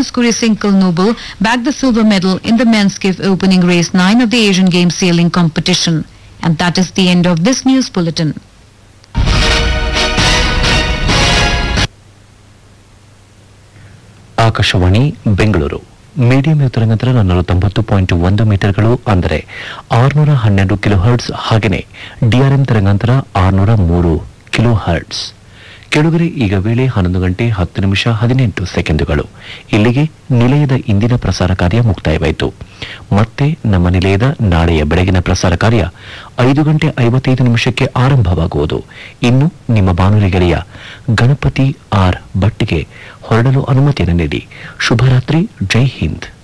Indian Skuri Sinkle Noble bagged the silver medal in the men's skiff opening race 9 of the Asian Games sailing competition. And that is the end of this news bulletin. Akashvani Bengaluru medium ತರಂಗಾಂತರ ನಾನ್ನೂರ ತೊಂಬತ್ತು point ಒಂದು ಮೀಟರ್ಗಳು ಅಂದರೆ ಆರುನೂರ ಹನ್ನೆರಡು kilo hertz ಹಾಗೆಯೇ DRM ತರಂಗಾಂತರ ಆರುನೂರ ಮೂರು ಕಿಲೋ ಹರ್ಟ್ಸ್ ಕೆಳಗರೆ ಈಗ ವೇಳೆ ಹನ್ನೊಂದು ಗಂಟೆ ಹತ್ತು ನಿಮಿಷ ಹದಿನೆಂಟು ಸೆಕೆಂಡುಗಳು ಇಲ್ಲಿಗೆ ನಿಲಯದ ಇಂದಿನ ಪ್ರಸಾರ ಕಾರ್ಯ ಮುಕ್ತಾಯವಾಯಿತು ಮತ್ತೆ ನಮ್ಮ ನಿಲಯದ ನಾಳೆಯ ಬೆಳಗಿನ ಪ್ರಸಾರ ಕಾರ್ಯ ಐದು ಗಂಟೆ ಐವತ್ತೈದು ನಿಮಿಷಕ್ಕೆ ಆರಂಭವಾಗುವುದು ಇನ್ನು ನಿಮ್ಮ ಬಾನುಲಿ ಗೆಳೆಯ ಗಣಪತಿ ಆರ್ ಭಟ್ಗೆ ಹೊರಡಲು ಅನುಮತಿಯನ್ನು ನೀಡಿ ಶುಭರಾತ್ರಿ ಜೈ ಹಿಂದ್